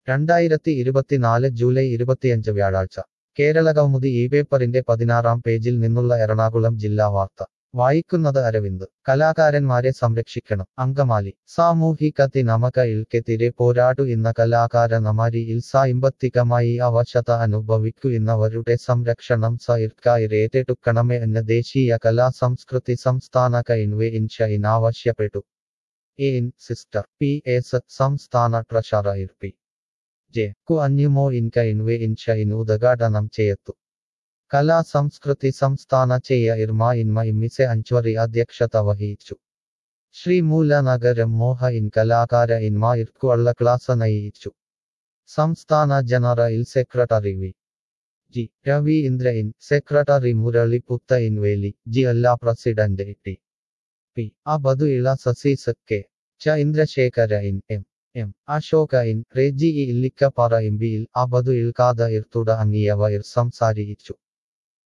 രണ്ടായിരത്തി ഇരുപത്തിനാല് ജൂലൈ ഇരുപത്തിയഞ്ച് വ്യാഴാഴ്ച കേരള കൗമുദി ഈ പേപ്പറിന്റെ പതിനാറാം പേജിൽ നിന്നുള്ള എറണാകുളം ജില്ലാ വാർത്ത വായിക്കുന്നത് അരവിന്ദ് കലാകാരന്മാരെ സംരക്ഷിക്കണം അങ്കമാലി സാമൂഹികത്തി നമക ഇൽക്കെതിരെ പോരാടു ഇന്ന കലാകാര നമാരിയിൽ സാമ്പത്തികമായി അവശത അനുഭവിക്കുന്നവരുടെ സംരക്ഷണം സർക്കാർ ഏറ്റെടുക്കണമേ എന്ന് ദേശീയ കലാ സംസ്കൃതി സംസ്ഥാന കൈൻവേ ഇൻഷൈൻ ആവശ്യപ്പെട്ടു എൻ സിസ്റ്റർ പി എസ് സംസ്ഥാന ട്രഷറർ പി ജെ കു അന്യമോ ഇൻക ഇൻവേ ഇൻഷൈൻ ഉദ്ഘാടനം ചെയ്യത്തു കലാ സംസ്കൃതി സംസ്ഥാന ചെയ ഇർമ ഇൻമ ഇമ്മിസെ അഞ്ചുവറി അധ്യക്ഷത വഹിച്ചു ശ്രീമൂലനഗരം മോഹ ഇൻ കലാകാര ഇൻമ ഇർക്കുള്ള ക്ലാസ് നയിച്ചു സംസ്ഥാന general secretary V G Ravi ഇന്ദ്ര ഇൻ സെക്രട്ടറി മുരളി പുത്ത ഇൻവേലി ജി അല്ല പ്രസിഡന്റ് ടി പി അബദു ഇള സസീസ് കെ ച ഇന്ദ്രശേഖര ഇൻ എം എം അശോക ഇൻ റെജി ഇ ഇല്ലിക്കപ്പറ എംപിയിൽ അബദു ഇൽക്കാത ഇർത്തുട അങ്ങിയവർ സംസാരിച്ചു